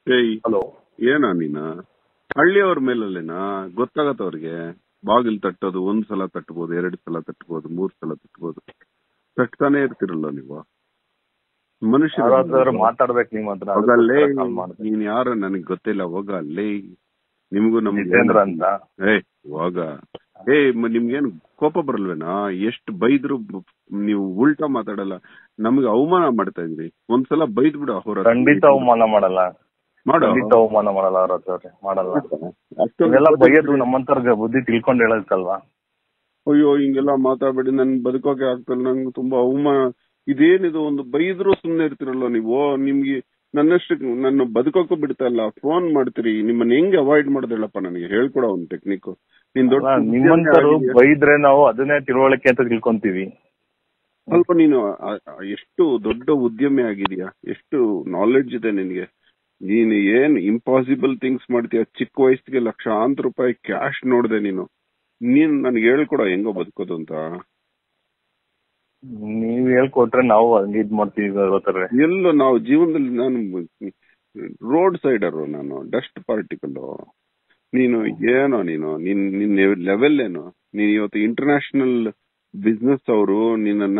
ಏಯ್ ಹಲೋ ಏನಾ ನೀನ ಹಳ್ಳಿಯವ್ರ ಮೇಲಲ್ಲೇನಾ ಗೊತ್ತಾಗತ್ತ ಅವ್ರಿಗೆ ಬಾಗಿಲ್ ತಟ್ಟೋದು ಒಂದ್ ಸಲ ತಟ್ಬೋದು ಎರಡ್ ಸಲ ತಟ್ಬೋದು ಮೂರ್ ಸಲ ತಟ್ಬೋದು ತಟ್ತಾನೆ ಇರ್ತಿರಲ್ಲ ನೀವು ಯಾರಾದ್ರೂ ಮನುಷ್ಯ ಮಾತಾಡ್ಬೇಕು ನಿಮ್ ಹತ್ರ ಹೋಗಲ್ಲೇ ಅದಕ್ಕೋಸ್ಕರ call ಮಾಡ್ದೆ. ನೀನ್ ಯಾರು ನನಗ್ ಗೊತ್ತಿಲ್ಲ ಹೋಗ ಅಲ್ಲೇ ನಿಮ್ಗೂ ನಮ್ಗೆ ಜಿತೇಂದ್ರ ಅಂತ ಏ ಹೋಗ ಏ ಮ- ನಿಮ್ಗೇನು ಕೋಪ ಬರಲ್ವೇನಾ ಎಷ್ಟು ಬೈದ್ರು ಬ- ನೀವು ಉಲ್ಟಾ ಮಾತಾಡಲ್ಲ ನಮ್ಗೆ ಅವಮಾನ ಮಾಡ್ತಾ ಇದ್ರಿ ಒಂದ್ಸಲ ಬೈದ್ ಬಿಡು ಅವ್ರ ಖಂಡಿತ ಅವಮಾನ ಮಾಡಲ್ಲ ಮಾಡೋ ಖಂಡಿತ ಅವಮಾನ ಮಾಡಲ್ಲ ಅವ್ರ ಹತ್ರ ಮಾಡಲ್ಲ ಅಷ್ಟೊಂದು ಇವೆಲ್ಲ ಬೈಯೋದು ನಮ್ಮಂತರ ಬುದ್ಧಿ ತಿಳ್ಕೊಂಡ್ ಹೇಳಕ್ಕಲ್ವಾ ಅಯ್ಯೋ ಹಿಂಗೆಲ್ಲ ಮಾತಾಡ್ಬೇಡಿ ನನ್ ಬದುಕೋಕೆ ಆಗ್ತಲ್ಲ ನಂಗೆ ತುಂಬಾ ಅವಮಾನ ಇದೇನಿದು ಒಂದು ಬೈದ್ರು ಸುಮ್ನೆ ಇರ್ತಿರಲ್ಲ ನೀವು ನಿಮ್ಗೆ ನನ್ನಷ್ಟು ನನ್ನ ಬದುಕೋಕ್ಕೂ ಬಿಡ್ತಾ ಇಲ್ಲ ಫೋನ್ ಮಾಡ್ತೀರಿ ನಿಮ್ಮನ್ನ ಹೆಂಗ್ ಅವಾಯ್ಡ್ ಮಾಡ್ದೇಳಪ್ಪ ನನಗೆ ಹೇಳ್ಕೊಡ ಒಂದ್ ಟೆಕ್ನಿಕ್ ನೀನ್ ದೊಡ್ಡ ಅಲ್ಲ, ನಿಮ್ಮಂತರು ಬೈದ್ರೆ ನಾವು ಅದನ್ನೇ ತಿಳುವಳಿಕೆ ಅಂತ ತಿಳ್ಕೊಂತೀವಿ ಸ್ವಲ್ಪ ನೀನು ಆ- ಆ ಎಷ್ಟು ದೊಡ್ಡ ಉದ್ಯಮಿ ಆಗಿದೀಯಾ ಎಷ್ಟು ನಾಲೆಡ್ಜ್ ಇದೆ ನಿನ್ಗೆ ನೀನು ಏನ್ ಇಂಪಾಸಿಬಲ್ ಥಿಂಗ್ಸ್ ಮಾಡ್ತೀಯ ಚಿಕ್ಕ ವಯಸ್ಸಿಗೆ ಲಕ್ಷಾಂತರ ರೂಪಾಯಿ ಕ್ಯಾಶ್ ನೋಡ್ದೆ ನೀನು ನೀನ್ ನನ್ಗೆ ಹೇಳ್ಕೊಡ ಹೆಂಗೋ ಬದುಕೋದು ಅಂತ ನೀವ್ ಹೇಳ್ಕೊಟ್ರೆ ನಾವು ಹಂಗೆ ಇದ್ ಮಾಡ್ತೀವಿ ಗೊತ್ತಾರೆ ಎಲ್ಲೋ ನಾವು ಜೀವನದಲ್ಲಿ ನಾನು ರೋಡ್ ಸೈಡರ್ ನಾನು ಡಸ್ಟ್ ಪಾರ್ಟಿಕಲ್ ನೀನು ಏನೋ ನೀನು ನಿನ್ ನಿನ್ ಲೆವೆಲ್ ಏನು ನೀನ್ ಇವತ್ತು ಇಂಟರ್ನ್ಯಾಷನಲ್ ಬಿಸ್ನೆಸ್ ಅವರು ನಿನ್ನನ್ನ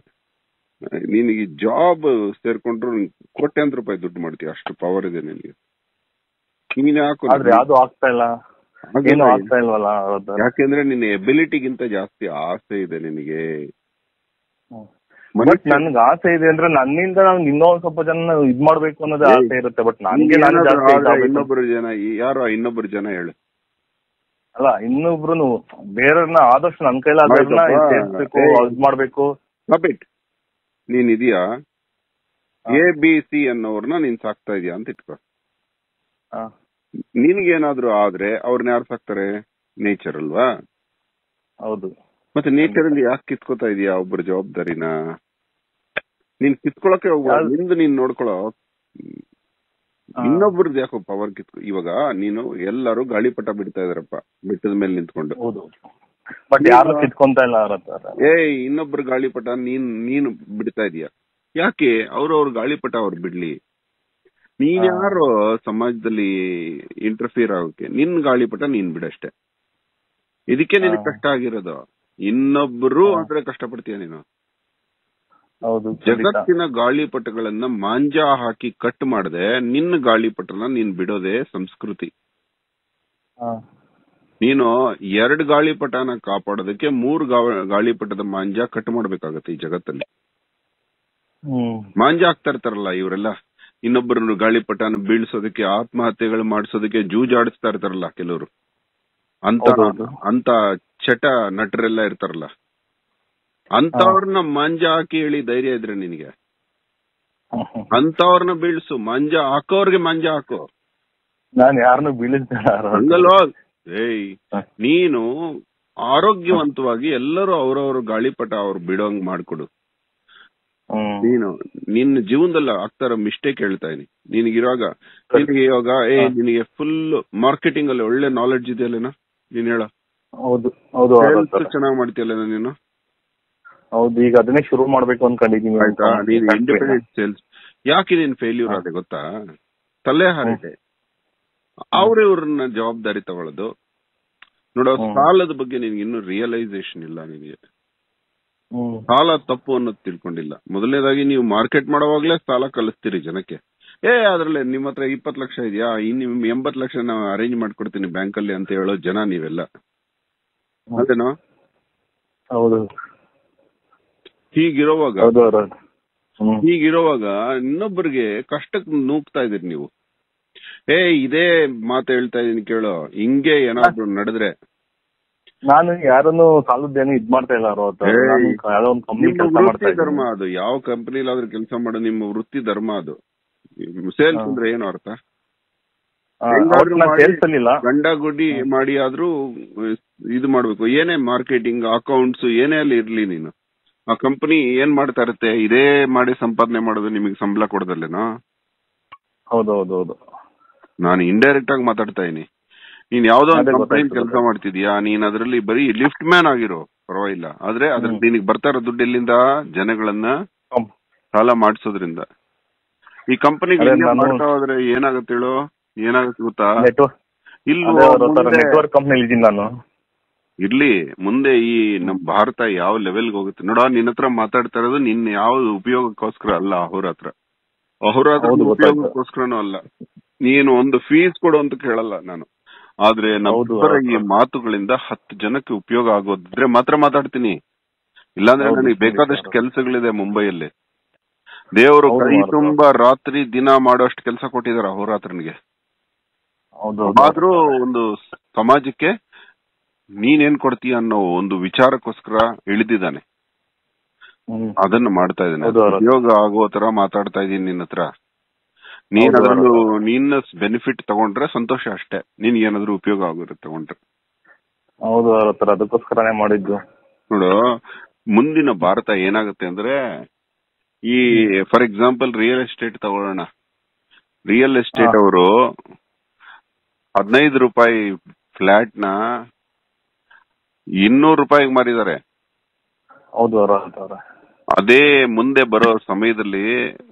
ನಿನಗೆ ಜಾಬ್ ಸೇರ್ಕೊಂಡ್ರು ಕೋಟ್ಯಾಂತರ ರೂಪಾಯಿ ದುಡ್ಡು ಮಾಡ್ತೀಯ ಅಷ್ಟು ಪವರ್ ಇದೆ ನಿನಗೆ ನೀನ್ ಯಾಕೋ ಆದ್ರೆ ಯಾವ್ದು ಆಗ್ತಾ ಇಲ್ಲ ಆಗಲ್ಲ ಏನು ಆಗ್ತಾ ಇಲ್ವಲ್ಲ ಅವ್ರ ಹತ್ರ. ಯಾಕೆಂದ್ರೆ ನಿನ್ನ ಎಬಿಲಿಟಿಗಿಂತ ಜಾಸ್ತಿ ಆಸೆ ಇದೆ ನಿನಗೆ ಹ್ಮ್. ಮನುಷ್ಯ- ಬಟ್ ನನ್ಗೆ ಆಸೆ ಇದೆ ಅಂದ್ರೆ ನನ್ನಿಂದ ನಾನು ಇನ್ನೊಂದ್ ಸ್ವಲ್ಪ ಜನ ಇದ್ ಮಾಡ್ಬೇಕು ಅನ್ನೋದೇ ಏಯ್, ಆಸೆ ಇರುತ್ತೆ ಬಟ್ ನನ್ಗೆ ನಾನು ಏನಾದ್ರೂ ಜಾಸ್ತಿ ಆದ್ರೆ ಇದಾಗ್ಬೇಕು. ಇನ್ನೊಬ್ರು ಜನ ಯಾರೋ ಇನ್ನೊಬ್ರು ಜನ ಹೇಳು ಅಲ್ಲ ಇನ್ನೊಬ್ರು ಬೇರೆಯವ್ರನ್ನ ಆದಷ್ಟು ನನ್ ಕೈಲಾದ್ರನ್ನ ಆಯ್ತಪ್ಪ. ಸೇರ್ಸ್ಬೇಕು ಏಯ್. ಇದ್ ಮಾಡ್ಬೇಕು ಇಟ್ ನೀನ್ ಇದೀಯಾ ಎ ಬಿ ಸಿ ಅನ್ನೋರ್ನ ನೀನ್ ಸಾಕ್ತಾ ಇದೀಯಾ ಅಂತ ಇಟ್ಕೋ ಆ, ನಿನ್ಗೇನಾದ್ರೂ ಆದ್ರೆ ಅವ್ರನ್ನ ಯಾರು ಸಾಕ್ತಾರೆ ನೇಚರ್ ಅಲ್ವಾ ಹೌದು ಮತ್ತೆ ನೇಚರ್ ಅಲ್ಲಿ ಯಾಕೆ ಕಿತ್ಕೋತಾ ಇದೀಯಾ ಒಬ್ಬರ ಜವಾಬ್ದಾರಿನ ನೀನ್ ಕಿತ್ಕೊಳಕ್ಕೆ ಹೋಗ್ಬೇಡ ಯಾವ್ದು? ನಿಂದು ನೀನ್ ನೋಡ್ಕೊಳೋ ಆ. ಇನ್ನೊಬ್ರದ್ದು ಯಾಕೋ ಪವರ್ ಕಿತ್ಕೊ ಇವಾಗ ನೀನು ಎಲ್ಲರೂ ಗಾಳಿಪಟ ಬಿಡ್ತಾ ಇದಾರಪ್ಪ ಬೆಟ್ಟದ ಮೇಲೆ ನಿಂತ್ಕೊಂಡು ಹೌದು ಬಟ್ ಯಾರು ಕಿತ್ಕೊಂತ ಇಲ್ಲ ಅವ್ರ ಹತ್ರ ಏಯ್ ಇನ್ನೊಬ್ರು ಗಾಳಿಪಟ ನೀನ್ ನೀನು ಬಿಡ್ತಾ ಇದೀಯ ಯಾಕೆ ಅವ್ರವ್ರ ಗಾಳಿಪಟ ಅವ್ರು ಬಿಡ್ಲಿ ನೀನ್ ಹಾ. ಯಾರು ಸಮಾಜದಲ್ಲಿ ಇಂಟರ್ಫಿಯರ್ ಆಗೋಕೆ ನಿನ್ ಗಾಳಿಪಟ ನೀನ್ ಬಿಡಷ್ಟೇ ಇದಕ್ಕೆ ನಿನಗೆ ಹಾ. ಕಷ್ಟ ಆಗಿರೋದು ಇನ್ನೊಬ್ರು ಹಾ. ಆದ್ರೆ ಕಷ್ಟ ಪಡ್ತೀಯ ನೀನು ಹೌದು ಖಂಡಿತ. ಜಗತ್ತಿನ ಗಾಳಿಪಟಗಳನ್ನ ಮಾಂಜಾ ಹಾಕಿ ಕಟ್ ಮಾಡದೆ ನಿನ್ನ ಗಾಳಿಪಟನ ನೀನ್ ಬಿಡೋದೇ ಸಂಸ್ಕೃತಿ ಆ, ನೀನು ಎರಡ್ ಗಾಳಿಪಟನ ಕಾಪಾಡೋದಕ್ಕೆ ಮೂರ್ ಗಾ- ಗಾಳಿಪಟದ ಮಾಂಜಾ ಕಟ್ ಮಾಡ್ಬೇಕಾಗತ್ತೆ ಈ ಜಗತ್ತಲ್ಲಿ ಹ್ಮ್ ಮಾಂಜಾ ಆಗ್ತಾ ಇರ್ತಾರಲ್ಲ ಇವರೆಲ್ಲ ಇನ್ನೊಬ್ಬರನ್ನು ಗಾಳಿಪಟನ ಬೀಳ್ಸೋದಕ್ಕೆ ಆತ್ಮಹತ್ಯೆಗಳು ಮಾಡಿಸೋದಕ್ಕೆ ಜೂಜಾಡಿಸ್ತಾ ಇರ್ತಾರಲ್ಲ ಕೆಲವರು ಅಂತ ಹೌದೌದು. ಅಂತ ಚಟ ನಟರೆಲ್ಲ ಇರ್ತಾರಲ್ಲ ಅಂತವ್ರನ್ನ ಮಾಂಜಾ ಹಾಕಿ ಹೇಳಿ ಧೈರ್ಯ ಇದ್ರೆ ನಿನಗೆ ಹ್ಮ್, ಹ್ಮ್. ಅಂತವ್ರನ್ನ ಬೀಳ್ಸು ಮಾಂಜಾ ಹಾಕೋರ್ಗೆ ಮಾಂಜಾ ಹಾಕೋ ನಾನ್ ಯಾರನ್ನು ಬೀಳಿಸ್ತಾರ ಹಂಗಲ್ವಾ ಏಯ್ ನೀನು ಆರೋಗ್ಯವಂತವಾಗಿ ಎಲ್ಲರೂ ಅವ್ರವ್ರ ಗಾಳಿಪಟ ಅವ್ರು ಬಿಡೋಂಗ್ ಮಾಡ್ಕೊಡು ಹ್ಮ್ ನೀನು ನಿನ್ನ ಜೀವನದಲ್ಲಿ ಆಗ್ತಾರ ಮಿಸ್ಟೇಕ್ ಹೇಳ್ತಾ ಇದೀನಿ ನಿನಗಿರುವಾಗ ನಿನಗೆ ಇವಾಗ ಏ ಹಾ. ನಿನಗೆ ಫುಲ್ ಮಾರ್ಕೆಟಿಂಗ್ ಅಲ್ಲಿ ಒಳ್ಳೆ ನಾಲೆಡ್ಜ್ ಇದೆಯಲ್ಲೇನ ನೀನ್ ಹೇಳ ಹೌದು ಹೌದು ಅವ್ರ ಹತ್ರ. ಚೆನ್ನಾಗಿ ಮಾಡ್ತೀಯಲ್ಲ ನೀನು ಹೌದು ಈಗ ಅದನ್ನೇ ಶುರು ಮಾಡ್ಬೇಕು ಅನ್ಕೊಂಡಿದೀನಿ ಆಯ್ತಾ ನೀನು ಇಂಡಿಪೆಂಡೆಂಟ್ ಸೇಲ್ಸ್ ಯಾಕೆ ನೀನ್ ಫೇಲ್ಯೂರ್ ಹಾ. ಆದೆ ಗೊತ್ತಾ ತಲೆ ಹರಟೆ ಅವ್ರ ಇವ್ರನ್ನ ಜವಾಬ್ದಾರಿ ತಗೊಳ್ಳೋದು ನೋಡೋ ಹ್ಮ್. ಸಾಲದ ಬಗ್ಗೆ ನಿನ್ಗೆ ಇನ್ನೂ ರಿಯಲೈಸೇಷನ್ ಇಲ್ಲ ನಿನಗೆ ಹ್ಮ್ ಸಾಲ ತಪ್ಪು ಅನ್ನೋದು ತಿಳ್ಕೊಂಡಿಲ್ಲ ಮೊದಲನೇದಾಗಿ ನೀವು ಮಾರ್ಕೆಟ್ ಮಾಡುವಾಗ್ಲೇ ಸಾಲ ಕಲಿಸ್ತೀರಿ ಜನಕ್ಕೆ ಏ ಅದ್ರಲ್ಲಿ ನಿಮ್ ಹತ್ರ ಇಪ್ಪತ್ ಲಕ್ಷ ಇದೆಯಾ ಇನ್ ನಿಮ್ ಎಂಬತ್ ಲಕ್ಷ ನಾವು ಅರೇಂಜ್ ಮಾಡ್ಕೊಡ್ತೀನಿ ಬ್ಯಾಂಕ್ ಅಲ್ಲಿ ಅಂತ ಹೇಳೋ ಜನ ನೀವೆಲ್ಲ ಅದೇನೋ ಹೌದು ಹೀಗಿರೋವಾಗ ಹೌದು ಅವ್ರ ಹ್ಮ್ ಹೀಗಿರೋವಾಗ ಇನ್ನೊಬ್ಬರಿಗೆ ಕಷ್ಟಕ್ಕೆ ನೂಗ್ತಾ ಇದೀರಿ ನೀವು ಏ ಇದೇ ಮಾತು ಹೇಳ್ತಾ ಇದೀನಿ ಕೇಳೋ ಹಿಂಗೆ ಏನಾದ್ರು ನಡೆದ್ರೆ ನಾನು ಯಾರನ್ನು ಸಾಲದ್ದೇನು ಇದ್ ಮಾಡ್ತಾ ಇಲ್ಲ ಅವ್ರ ಹತ್ರ ಏಯ್. ನಾನು ಯಾವ್ದೋ ಒಂದು ಕಂಪ್ನಿ ನಿಮ್ಮ ಕೆಲಸ ಮಾಡ್ತಾ ವೃತ್ತಿ ಧರ್ಮ ಇದ್ದೀನಿ ಅದು ಯಾವ ಕಂಪನಿಲಾದ್ರೂ ಕೆಲಸ ಮಾಡೋ ನಿಮ್ಮ ವೃತ್ತಿ ಧರ್ಮ ಅದು ಸೇಲ್ಸ್ ಹಾ. ಅಂದ್ರೆ ಏನು ಅರ್ಥ ಆ, ಹೆಂಗಾದ್ರೂ ಅವತ್ತು ನಾನು ಮಾಡಿ- ಸೇರ್ಸಲಿಲ್ಲ ಗಂಡ ಗುಡಿ ಮಾಡಿ ಆದ್ರೂ ಅಹ್, ಇದು ಮಾಡ್ಬೇಕು ಏನೇ ಮಾರ್ಕೆಟಿಂಗ್ ಅಕೌಂಟ್ಸ್ ಏನೇ ಅಲ್ಲಿ ಇರ್ಲಿ ನೀನು ಆ ಕಂಪನಿ ಏನ್ ಮಾಡ್ತಾ ಇರುತ್ತೆ ಇದೇ ಮಾಡಿ ಸಂಪಾದನೆ ಮಾಡೋದು ನಿಮಗೆ ಸಂಬಳ ಕೊಡದಲ್ಲೇನೋ ಹೌದು ಹೌದು ಹೌದು ನಾನು ಇಂಡೈರೆಕ್ಟ್ ಆಗಿ ಮಾತಾಡ್ತಾ ಇದೀನಿ ನೀನ್ ಯಾವ್ದೋ ಒಂದು ಅದೇ ಕಂಪನಿ ಗೊತ್ತಾಯ್ತು, ಕೆಲಸ ಮಾಡ್ತಿದ್ಯಾ ನೀನ್ ಅದ್ರಲ್ಲಿ ಬರೀ ಲಿಫ್ಟ್ ಮ್ಯಾನ್ ಆಗಿರೋ ಪರವಾಗಿಲ್ಲ ಆದ್ರೆ ಅದ್ರಲ್ಲಿ ಹ್ಮ್. ನಿನಗೆ ಬರ್ತಾ ಇರೋ ದುಡ್ಡು ಎಲ್ಲಿಂದ ಜನಗಳನ್ನ ಹ್ಮ್. ಸಾಲ ಮಾಡಿಸೋದ್ರಿಂದ ಈ ಕಂಪನಿಗೆ ಅದೇ ಹಿಂಗೆ ನಾನು- ಮಾಡ್ತಾ ಹೋದ್ರೆ ಏನಾಗುತ್ತೆ ಹೇಳು ಏನಾಗುತ್ತೆ ಗೊತ್ತಾ ನೆಟ್ವರ್ಕ್ ಇಲ್ಲಿ ಅದೇ ಅವ್ರ ಹತ್ರ ಮುಂದೆ ನೆಟ್ವರ್ಕ್ ಕಂಪ್ನಿಲಿ ಇದ್ದೀನಿ ನಾನು ಇರ್ಲಿ ಮುಂದೆ ಈ ನಮ್ ಭಾರತ ಯಾವ ಲೆವೆಲ್ಗೆ ಹೋಗುತ್ತೆ ನೋಡ ನಿನ್ನ ಹತ್ರ ಮಾತಾಡ್ತಾ ಇರೋದು ನಿನ್ ಯಾವ ಉಪಯೋಗಕ್ಕೋಸ್ಕರ ಅಲ್ಲ ಅವ್ರ ಹತ್ರ ಅವ್ರ ಹತ್ರ ಹೌದು, ಗೊತ್ತಾಯ್ತು. ಉಪಯೋಗಕ್ಕೋಸ್ಕರನೂ ಅಲ್ಲ ನೀನು ಒಂದು ಫೀಸ್ ಕೊಡು ಅಂತ ಕೇಳಲ್ಲ ನಾನು ಆದ್ರೆ ಹೌದು, ನಮ್ಮ ಈ ಹೌದು. ಮಾತುಗಳಿಂದ ಹತ್ತು ಜನಕ್ಕೆ ಉಪಯೋಗ ಆಗೋದಿದ್ರೆ ಮಾತ್ರ ಮಾತಾಡ್ತೀನಿ ಇಲ್ಲಾಂದ್ರೆ ಹೌದು, ನನಗೆ ಸರಿ, ಬೇಕಾದಷ್ಟು ಸರ್. ಕೆಲಸಗಳಿದೆ ಮುಂಬೈಯಲ್ಲಿ ದೇವರು ಹೌದು, ಕೈ ಮಾರ್ಗ. ತುಂಬಾ ರಾತ್ರಿ ದಿನ ಮಾಡೋಷ್ಟು ಕೆಲಸ ಕೊಟ್ಟಿದಾರೆ ಅಹೋರಾತ್ರನಿಗೆ ಹೌದು ಆದ್ರೂ ಒಂದು ಸಮಾಜಕ್ಕೆ ನೀನೇನ್ ಕೊಡ್ತೀಯ ಅನ್ನೋ ಒಂದು ವಿಚಾರಕ್ಕೋಸ್ಕರ ಇಳಿದಿದ್ದಾನೆ ಹ್ಮ್. ಅದನ್ನ ಮಾಡ್ತಾ ಇದ್ದಾನೆ ಹೌದು, ಹೌದು. ಉಪಯೋಗ ಆಗೋ ತರ ಮಾತಾಡ್ತಾ ಇದೀನಿ ನಿನ್ನ ಹತ್ರ ನೀನ್ ಹೌದು, ಅದ್ರಲ್ಲೂ ಹೌದು. ನಿನ್ನ ಬೆನಿಫಿಟ್ ತಗೊಂಡ್ರೆ ಸಂತೋಷ ಅಷ್ಟೇ ನಿನ್ ಏನಾದ್ರೂ ಉಪಯೋಗ ಆಗೋದ್ರೆ ತಗೊಂಡ್ರೆ ಹೌದು ಅವ್ರ ಹತ್ರ ಅದಕ್ಕೋಸ್ಕರನೇ ಮಾಡಿದ್ದು ನೋಡು ಮುಂದಿನ ಭಾರತ ಏನಾಗುತ್ತೆ ಅಂದ್ರೆ ಈ ಫಾರ್ ಎಕ್ಸಾಂಪಲ್ ರಿಯಲ್ ಎಸ್ಟೇಟ್ ತಗೊಳ್ಳೋಣ ರಿಯಲ್ ಎಸ್ಟೇಟ್ ಹಾ. ಅವರು ಹದಿನೈದು ರೂಪಾಯಿ ಫ್ಲಾಟ್ ನ ಇನ್ನೂರು ರೂಪಾಯಿಗೆ ಮಾರಿದ್ದಾರೆ ಹೌದು ಅವ್ರ ಅವ್ರ ಅದೇ ಮುಂದೆ ಬರೋ ಸಮಯದಲ್ಲಿ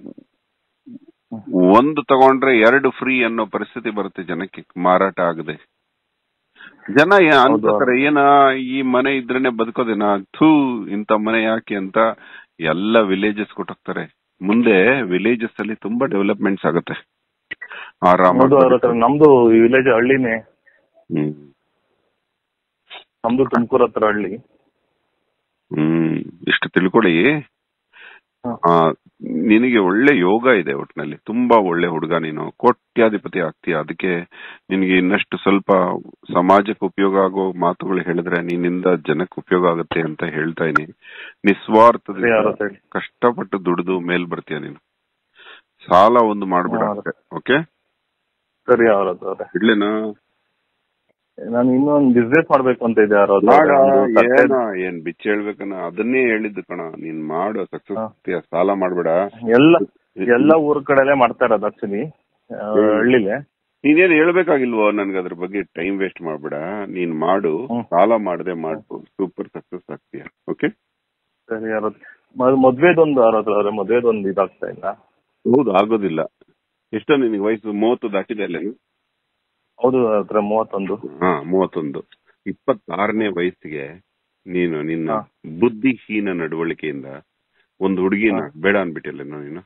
ಒಂದು ತಗೊಂಡ್ರೆ ಎರಡು ಫ್ರೀ ಅನ್ನೋ ಪರಿಸ್ಥಿತಿ ಬರುತ್ತೆ ಜನಕ್ಕೆ ಮಾರಾಟ ಆಗದೆ ಜನ ಏ- ಹೌದು. ಅನ್ಕೋತಾರೆ ಏನ ಈ ಮನೆ ಇದ್ರೇನೆ ಬದುಕೋದೇನಾ ಥೂ ಇಂತ ಮನೆ ಯಾಕೆ ಅಂತ ಎಲ್ಲ ವಿಲೇಜಸ್ ಕೊಟ್ಟೋಗ್ತಾರೆ ಮುಂದೆ ವಿಲೇಜಸ್ ಅಲ್ಲಿ ತುಂಬಾ ಡೆವಲಪ್ಮೆಂಟ್ಸ್ ಆಗುತ್ತೆ ಹೌದು ಅವ್ರ ಹತ್ರ ಆರಾಮಾಗಿ ನಮ್ದು ವಿಲೇಜ್ ಹಳ್ಳಿನೇ ಹ್ಮ್ ನಮ್ದು ತುಮಕೂರ್ ಹತ್ರ ಹಳ್ಳಿ ಹ್ಮ್ ಇಷ್ಟು ತಿಳ್ಕೊಳ್ಳಿ ಹ. ಆ, ನಿನಗೆ ಒಳ್ಳೆ ಯೋಗ ಇದೆ ಒಟ್ನಲ್ಲಿ ತುಂಬಾ ಒಳ್ಳೆ ಹುಡುಗ ನೀನು ಕೋಟ್ಯಾಧಿಪತಿ ಆಗ್ತೀಯ ಅದಕ್ಕೆ ನಿನಗೆ ಇನ್ನಷ್ಟು ಸ್ವಲ್ಪ ಸಮಾಜಕ್ಕೆ ಉಪಯೋಗ ಆಗೋ ಮಾತುಗಳು ಹೇಳಿದ್ರೆ ನಿನ್ನಿಂದ ಜನಕ್ಕೆ ಉಪಯೋಗ ಆಗುತ್ತೆ ಅಂತ ಹೇಳ್ತಾ ಇದೀನಿ ಸರಿ ಅವ್ರ ನಿಸ್ವಾರ್ಥದಿಂದ ಹತ್ರ ಹೇಳಿ. ಕಷ್ಟಪಟ್ಟು ದುಡಿದು ಮೇಲ್ ಬರ್ತೀಯ ನೀನು ಸಾಲ ಒಂದು ಮಾಡ್ಬೇಡ ಹಾ. ಅಷ್ಟೇ ಓಕೆ ಸರಿ ಅವ್ರ ಹತ್ರ ಅವ್ರೆ. ಇಡ್ಲೇನಾ ನಾನು ಇನ್ನೊಂದು ಬಿಸ್ನೆಸ್ ಮಾಡ್ಬೇಕು ಅಂತ ಇದೆ ಅವ್ರ ಹತ್ರ. ಮಾಡ ಒಂದು ತಟ್ಟೆ- ಏನ ಏನ್ ಬಿಚ್ಚ ಹೇಳ್ಬೇಕನ ಅದನ್ನೇ ಹೇಳಿದ್ದು ಕಣ ನೀನ್ ಮಾಡು ಸಕ್ಸಸ್ ಸಾಲ ಮಾಡ್ಬೇಡ ಎಲ್ಲ ಎಲ್ಲ ಊರ್ ಕಡೆಲೆ ಮಾಡ್ತಾ ಇರೋದು ಆಕ್ಚುಲಿ ಹಳ್ಳಿಲೆ ನೀನೇನ್ ಹೇಳ್ಬೇಕಾಗಿಲ್ವೋ ನನ್ಗೆ ಅದ್ರ ಬಗ್ಗೆ ಟೈಮ್ ವೇಸ್ಟ್ ಮಾಡ್ಬೇಡ ನೀನ್ ಮಾಡು ಹ್ಮ್. ಸಾಲ ಮಾಡದೆ ಮಾಡು ಸೂಪರ್ ಸಕ್ಸಸ್ ಆಗ್ತೀಯ ಓಕೆ ಸರಿ ಅವ್ರ ಹತ್ರ. ಮ- ಮದ್ವೆದೊಂದು ಅವ್ರ ಹತ್ರ ಅವ್ರೆ ಮದ್ವೆದೊಂದು ಇದಾಗ್ತಾ ಇಲ್ಲ ಹೌದು ಆಗೋದಿಲ್ಲ ಎಷ್ಟೋ ನಿನಗೆ ವಯಸ್ಸು ಮೂವತ್ತು ದಾಟಿದೆ ಅಲ್ಲ ಹೌದು ಅವ್ರ ಹತ್ರ ಮೂವತ್ತೊಂದು ಹಾ ಮೂವತ್ತೊಂದು ಇಪ್ಪತ್ತಾರನೇ ವಯಸ್ಸಿಗೆ ನೀನು ನಿನ್ನ ಹಾ. ಬುದ್ಧಿಹೀನ ನಡವಳಿಕೆಯಿಂದ ಒಂದು ಹುಡುಗಿನ ಹಾ. ಬೇಡ ಅನ್ಬಿಟ್ಟಿಲ್ಲ ನೀನು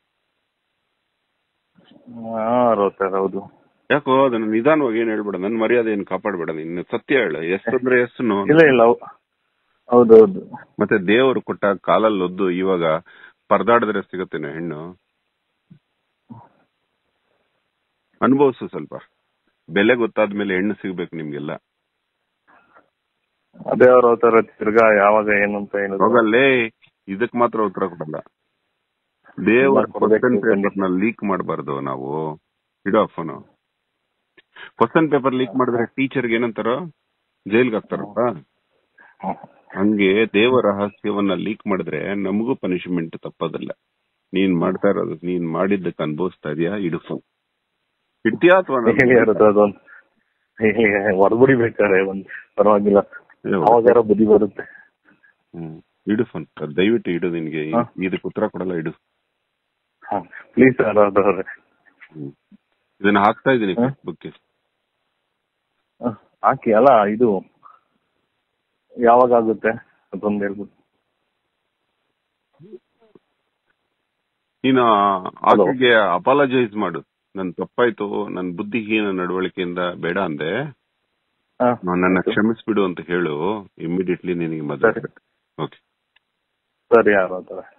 ಹಾ ಅವ್ರ ಹತ್ರ ಹೌದು ಯಾಕೋ ಅದನ್ನ ನಿಧಾನವಾಗಿ ಏನ್ ಹೇಳ್ಬೇಡ ನನ್ ಮರ್ಯಾದೆ ಏನ್ ಕಾಪಾಡ್ಬೇಡ ನೀನು ಸತ್ಯ ಹೇಳ ಎಷ್ಟು ಅಂದ್ರೆ ಎಷ್ಟು ನೋ ಇಲ್ಲ ಇಲ್ಲ ಹೌ- ಹೌದೌದು ಮತ್ತೆ ದೇವರು ಕೊಟ್ಟ ಕಾಲಲ್ಲಿ ಒದ್ದು ಇವಾಗ ಪರದಾಡಿದ್ರೆ ಸಿಗತ್ತೇನೆ ಹೆಣ್ಣು ಅನುಭವಿಸು ಸ್ವಲ್ಪ ಬೆಲೆ ಗೊತ್ತಾದ್ಮೇಲೆ ಹೆಣ್ಣು ಸಿಗ್ಬೇಕು ನಿಮ್ಗೆಲ್ಲ ಅದೇ ಅವ್ರ ಹತ್ರ ತಿರ್ಗಾ ಯಾವಾಗ ಏನು ಅಂತ ಏನು ಹೋಗಲ್ಲೇ ಇದಕ್ ಮಾತ್ರ ಉತ್ತರ ಕೊಡಲ್ಲ ದೇವರ ಇಲ್ಲ, ಕೊಡ್ಬೇಕು, ಕ್ವಶನ್ ಪೇಪರ್ ಖಂಡಿತ. ನ ಲೀಕ್ ಮಾಡಬಾರ್ದು ನಾವು ಇಡೋ ಫೋನು ಕ್ವಶನ್ ಪೇಪರ್ ಲೀಕ್ ಮಾಡಿದ್ರೆ ಟೀಚರ್ಗೆ ಏನಂತಾರೋ ಜೈಲ್ಗೆ ಹಾಕ್ತಾರಪ್ಪ ಹಂಗೆ ದೇವ ರಹಸ್ಯವನ್ನ ಲೀಕ್ ಮಾಡಿದ್ರೆ ನಮಗೂ ಪನಿಷ್ಮೆಂಟ್ ತಪ್ಪೋದಿಲ್ಲ ನೀನ್ ಮಾಡ್ತಾ ಇರೋದು ನೀನ್ ಮಾಡಿದ್ದಕ್ಕೆ ಅನುಭವಿಸ್ತಾ ಇದೀಯಾ ಇಡು ಫೋನ್ ಇಡ್ತೀಯಾ ಅಥವಾ ಹೇಳಿ ಅವ್ರ ಹತ್ರ ಅದೊಂದು ಹೊರಗುಡಿ ಬೇಕಾರೆ ಒಂದ್ ಪರವಾಗಿಲ್ಲ ಅವಾಗಾರ ಬುದ್ಧಿ ಬರುತ್ತೆ ಹ್ಮ್ ಇಡು ಫೋನ್ ದಯವಿಟ್ಟು ಇಡು ನಿನ್ಗೆ ಹಾ. ಇದಕ್ಕೆ ಉತ್ತರ ಕೊಡಲ್ಲ ಇಡು ಪ್ಲೀಸ್ ಸರ್ ಅವ್ರೆ ಹ್ಮ್. ಇದನ್ನ ಹಾಕ್ತಾ ಇದೀನಿ ಹಾ? ಫೇಸ್ಬುಕ್ಗೆ ಹ, ಹಾಕಿ ಅಲ್ಲ ಇದು ಯಾವಾಗ ಆಗುತ್ತೆ ಅದೊಂದು ಹೇಳ್ಬಿಟ್ಟು ನೀನು Hello. ಆಕೆಗೆ ಅಪಾಲಜೈಸ್ ಮಾಡು ನನ್ ತಪ್ಪಾಯ್ತು ನನ್ ಬುದ್ಧಿಹೀನ ನಡವಳಿಕೆಯಿಂದ ಬೇಡ ಅಂದೆ ಹ, ನನ್ನ ಆಯ್ತು. ಕ್ಷಮಿಸ್ಬಿಡು ಅಂತ ಹೇಳು ಇಮಿಡಿಯೇಟ್ಲಿ ನಿನಗೆ ಮದುವೆ ಸರಿ. ಓಕೆ ಸರಿ ಯಾರು ಹತ್ರ